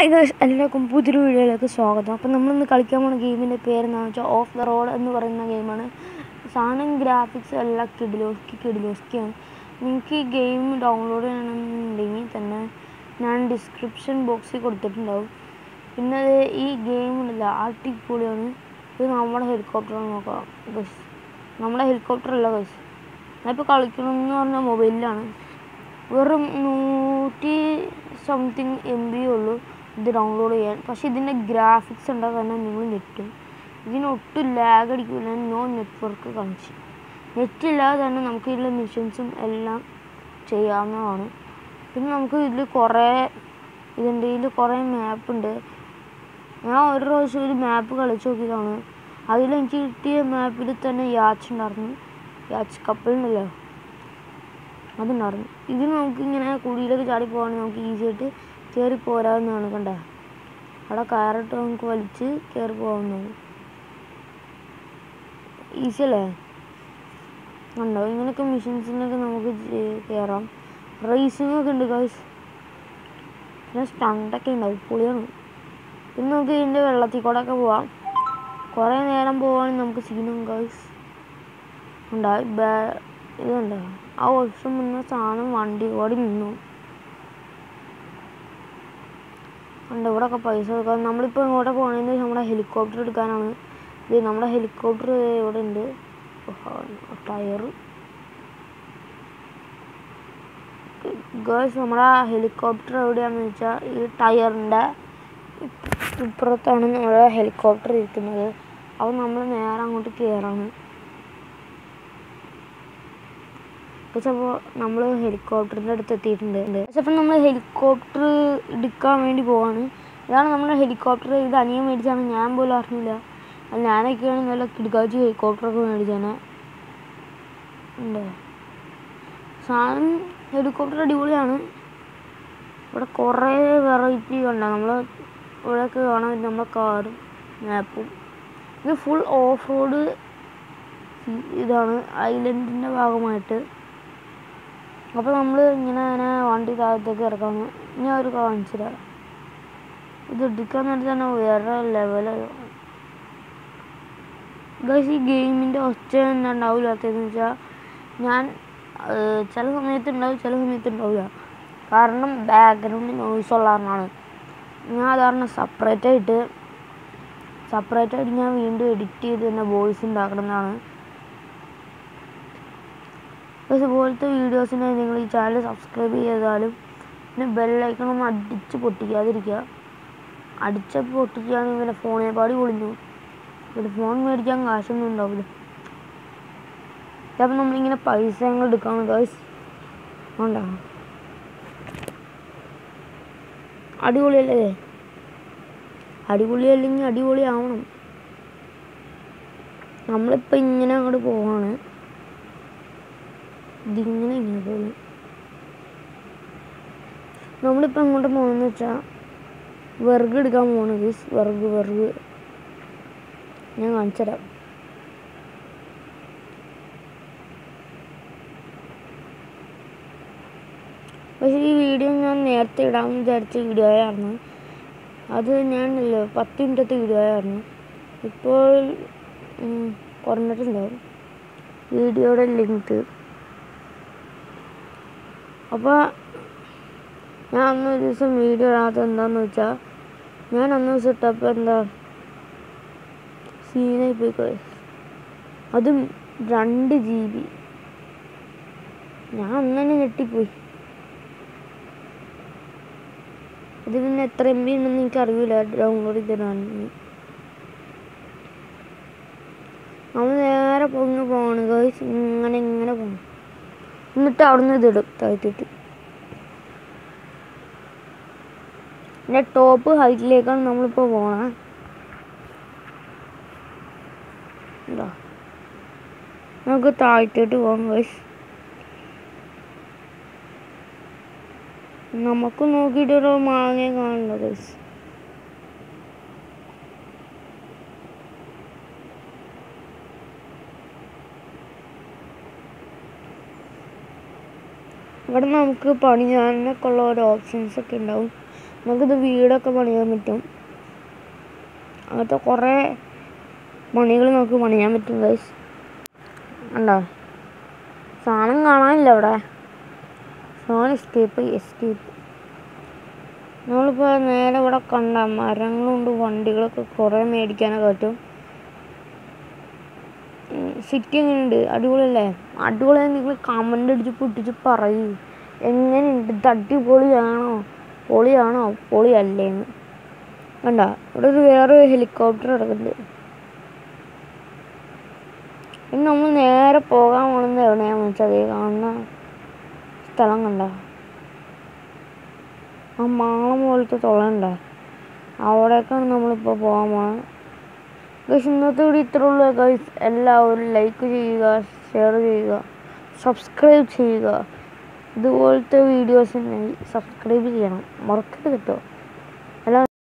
Hi guys എല്ലാവർക്കും പുതിയൊരു വീഡിയോയിലേക്ക് സ്വാഗതം അപ്പം നമ്മളിന്ന് കളിക്കാൻ പോകുന്ന ഗെയിമിൻ്റെ പേര് എന്താണെന്ന് വെച്ചാൽ ഓഫ് ദ റോഡ് എന്ന് പറയുന്ന ഗെയിമാണ് സാധനം ഗ്രാഫിക്സ് എല്ലാം കിഡിലോസ്കി കിഡിലോസ്കിയാണ് നിങ്ങൾക്ക് ഈ ഗെയിം ഡൗൺലോഡ് ചെയ്യണമെന്നുണ്ടെങ്കിൽ തന്നെ ഞാൻ ഡിസ്ക്രിപ്ഷൻ ബോക്സിൽ കൊടുത്തിട്ടുണ്ടാവും പിന്നെ അത് ഈ ഗെയിം ഉണ്ടല്ല അടിപൊളിയാണ് ഇത് നമ്മുടെ ഹെലികോപ്റ്ററാണ് നോക്കാം ഗൈസ് നമ്മുടെ ഹെലികോപ്റ്റർ അല്ല ഗൈസ് ഞാനിപ്പോൾ കളിക്കണമെന്ന് പറഞ്ഞാൽ മൊബൈലിലാണ് വെറും നൂറ്റി സംതിങ് എം ബി ഉള്ളൂ ഇത് ഡൗൺലോഡ് ചെയ്യാൻ പക്ഷേ ഇതിൻ്റെ ഗ്രാഫിക്സ് ഉണ്ടാകാൻ തന്നെ നിങ്ങൾ ഞെട്ടും ഇതിന് ഒട്ടും ലാഗ് അടിക്കില്ല നോ നെറ്റ്വർക്ക് കണക്ഷൻ നെറ്റ് ഇല്ലാതെ തന്നെ നമുക്ക് ഇതിലെ മിഷൻസും എല്ലാം ചെയ്യാവുന്നതാണ് പിന്നെ നമുക്ക് ഇതിൽ കുറേ ഇതിൻ്റെ ഇതിൽ കുറേ മാപ്പ് ഉണ്ട് ഞാൻ ഒരു പ്രാവശ്യം ഒരു മാപ്പ് കളിച്ച് നോക്കിയതാണ് അതിലെനിക്ക് കിട്ടിയ മാപ്പിൽ തന്നെ യാച്ച് ഉണ്ടായിരുന്നു യാച്ച് കപ്പലുണ്ടല്ലോ അതുണ്ടായിരുന്നു ഇത് നമുക്ക് ഇങ്ങനെ കുഴിയിലേക്ക് ചാടി പോകാണെങ്കിൽ നമുക്ക് ഈസി ആയിട്ട് കയറി പോരാവുന്നതാണ് കണ്ട അവിടെ കയറിട്ട് നമുക്ക് വലിച്ച് കയറി പോകാവുന്നതാണ് ഈസി അല്ലേ കണ്ടോ ഇങ്ങനെയൊക്കെ മെഷീൻസിനൊക്കെ നമുക്ക് ചെ- കയറാം റേസിംഗ് ഒക്കെ ഉണ്ട് ഗൈസ് പിന്നെ സ്റ്റണ്ടൊക്കെ ഉണ്ടാവും പൊളിയാണ് പിന്നെ നമുക്ക് ഇതിൻ്റെ വെള്ളത്തിൽ കൂടെ ഒക്കെ പോവാം കുറേ നേരം പോവുകയാണെങ്കിൽ നമുക്ക് സീനും ഗൈസ് ഉണ്ടായി ബാ ഇതുണ്ട് ആ വർഷം മുന്നേ സാധനം വണ്ടി ഓടി നിന്നു ഉണ്ട് ഇവിടെ ഒക്കെ പൈസ കൊടുക്കാൻ നമ്മളിപ്പോൾ ഇങ്ങോട്ട് പോകണമെന്ന് നമ്മുടെ ഹെലികോപ്റ്റർ എടുക്കാനാണ് ഇത് നമ്മുടെ ഹെലികോപ്റ്റർ ഇവിടെ ഉണ്ട് ടയർ ഗേൾസ് നമ്മുടെ ഹെലികോപ്റ്റർ എവിടെയാണെന്ന് വെച്ചാൽ ഈ ടയറിൻ്റെ ഇപ്പുറത്താണ് നമ്മുടെ ഹെലികോപ്റ്റർ ഇരിക്കുന്നത് അപ്പോൾ നമ്മൾ നേരെ അങ്ങോട്ട് കയറാണ് അപ്പോൾ നമ്മൾ ഹെലികോപ്റ്ററിൻ്റെ അടുത്ത് എത്തിയിട്ടുണ്ട് അപ്പോൾ നമ്മൾ ഹെലികോപ്റ്റർ എടുക്കാൻ വേണ്ടി പോവാണ് ഇതാണ് നമ്മുടെ ഹെലികോപ്റ്റർ ഇത് അനിയൻ മേടിച്ചാണ് ഞാൻ പോലും അറിഞ്ഞില്ല അത് ഞാനൊക്കെയാണ് നല്ല കിടക്കാച്ചി ഹെലികോപ്റ്ററൊക്കെ മേടിച്ചാണ് ഉണ്ട് സാധനം ഹെലികോപ്റ്റർ അടിപൊളിയാണ് ഇവിടെ കുറേ വെറൈറ്റി ഉണ്ട് നമ്മൾ ഇവിടെയൊക്കെ കാണാൻ നമ്മുടെ കാറും മാപ്പും ഇത് ഫുൾ ഓഫ് റോഡ് ഇതാണ് ഐലൻഡിൻ്റെ ഭാഗമായിട്ട് അപ്പോൾ നമ്മൾ ഇങ്ങനെ ഇങ്ങനെ വണ്ടി താഴത്തേക്ക് ഇറക്കാന്ന് ഞാൻ ഒരു കാണിച്ചു തരാം ഇത് എടുക്കാൻ നേരത്തെ തന്നെ വേറെ ലെവലാണ് ഗൈസ് ഈ ഗെയിമിൻ്റെ ഒച്ച എന്താ ഉണ്ടാവില്ലാത്തതെന്ന് വെച്ചാൽ ഞാൻ ഏർ, ചില സമയത്ത് ഉണ്ടാവും ചില സമയത്ത് ഉണ്ടാവില്ല കാരണം ബാക്ക്ഗ്രൗണ്ട് നോയ്സ് ഉള്ള കാരണമാണ് ഞാൻ അത് കാരണം സെപ്പറേറ്റ് ആയിട്ട് സെപ്പറേറ്റ് ആയിട്ട് ഞാൻ വീണ്ടും എഡിറ്റ് ചെയ്ത് തന്നെ വോയിസ് ഉണ്ടാക്കണമെന്നാണ് ഇതുപോലത്തെ വീഡിയോസിന് നിങ്ങൾ ഈ ചാനൽ സബ്സ്ക്രൈബ് ചെയ്താലും പിന്നെ ബെല്ലൈക്കൺ ഒന്ന് അടിച്ച് പൊട്ടിക്കാതിരിക്കുക അടിച്ച പൊട്ടിക്കുകയാണെങ്കിൽ പിന്നെ ഫോണേ പാടി പൊളിഞ്ഞു പിന്നെ ഫോൺ മേടിക്കാൻ കാശൊന്നും ഉണ്ടാവില്ല ചിലപ്പോൾ നമ്മളിങ്ങനെ പൈസ ഞങ്ങൾ എടുക്കാണ് ഗൈസ് വേണ്ട അടിപൊളിയല്ലേ അടിപൊളി അല്ലെങ്കിൽ അടിപൊളി ആവണം നമ്മളിപ്പോൾ ഇങ്ങനെ അങ്ങോട്ട് പോവാണ് ഇതിങ്ങനെ ഇങ്ങനെ പോകും നമ്മളിപ്പോൾ എങ്ങോട്ട് പോകുന്നത് വെച്ചാൽ വിറക് എടുക്കാൻ പോകണത് വിറക് വിറക് ഞാൻ കാണിച്ചു തരാം പക്ഷേ ഈ വീഡിയോ ഞാൻ നേരത്തെ ഇടാമെന്ന് വിചാരിച്ച വീഡിയോ ആയിരുന്നു അത് ഞാൻ പത്ത് മിനിറ്റത്തെ വീഡിയോ ആയിരുന്നു ഇപ്പോൾ ഉം, കുറഞ്ഞിട്ടുണ്ടാവും വീഡിയോയുടെ ലിങ്ക് അപ്പോൾ ഞാൻ അന്ന് ഒരു ദിവസം വീഡിയോ ഇടാത്തത് എന്താന്ന് വെച്ചാൽ ഞാൻ അന്ന് ദിവസം ഇട്ടപ്പോൾ എന്താ സീനായി പോയി guys. അതും രണ്ട് ജി ബി ഞാൻ അന്ന് തന്നെ ഞെട്ടിപ്പോയി ഇത് പിന്നെ എത്ര എം ബി ഉണ്ടെന്ന് എനിക്ക് അറിയില്ല ഡൗൺലോഡ് ചെയ്തിടാണെങ്കിൽ നമ്മൾ നേരെ പൊങ്ങ് പോവാണ് ഗൈസ് ഇങ്ങനെ ഇങ്ങനെ പോകണം എന്നിട്ട് അവിടുന്ന് ഇതിടും താഴ്ത്തിട്ട് പിന്നെ ടോപ്പ് ഹൈറ്റിലേക്കാണ് നമ്മളിപ്പോൾ പോണേ എന്താ നമുക്ക് താഴ്ത്തിട്ട് പോകാം ഗൈസ് നമുക്ക് നോക്കിയിട്ടൊരു മാങ്ങ കാണില്ല ഗൈസ് ഇവിടെ നമുക്ക് പണിയാനൊക്കെ ഉള്ള ഓരോ ഓപ്ഷൻസ് ഒക്കെ ഉണ്ടാവും നമുക്കിത് വീടൊക്കെ പണിയാൻ പറ്റും അങ്ങനത്തെ കുറേ പണികൾ നമുക്ക് പണിയാൻ പറ്റും ഗൈസ് ഉണ്ടോ സാധനം കാണാനില്ല അവിടെ ഫോൺ എസ്കേപ്പ് എസ്കേപ്പ് നമ്മളിപ്പോൾ നേരെ ഇവിടെ കണ്ട മരങ്ങളുണ്ട് വണ്ടികളൊക്കെ കുറേ മേടിക്കാനൊക്കെ പറ്റും സിറ്റി എങ്ങനെയുണ്ട് അടിപൊളിയല്ലേ അടിപൊളിയായി നിങ്ങൾ കമൻ്റ് അടിച്ച് പൊട്ടിച്ച് പറയൂ എങ്ങനെയുണ്ട് ഇത് അടിപൊളിയാണോ പൊളിയാണോ പൊളിയല്ലേന്ന് കണ്ട ഇവിടെ ഒരു വേറെ ഹെലികോപ്റ്റർ കിടക്കുന്നുണ്ട് ഇനി നമ്മൾ നേരെ പോകാൻ പോകുന്നത് എവിടെയാണെന്ന് വെച്ചാൽ ഈ കാണുന്ന സ്ഥലം കണ്ട ആ മാളം പോലത്തെ തുളയുണ്ട അവിടേക്കാണ് നമ്മളിപ്പോൾ പോകാൻ പോകുന്നത് ഗൈസ് ഇന്നത്തെ വീഡിയോ ഇത്രേ ഉള്ളൂ ഗൈസ് എല്ലാവരും ലൈക്ക് ചെയ്യുക ഷെയർ ചെയ്യുക സബ്സ്ക്രൈബ് ചെയ്യുക ഇതുപോലത്തെ വീഡിയോസിനായി സബ്സ്ക്രൈബ് ചെയ്യണം മറക്കരുത് കേട്ടോ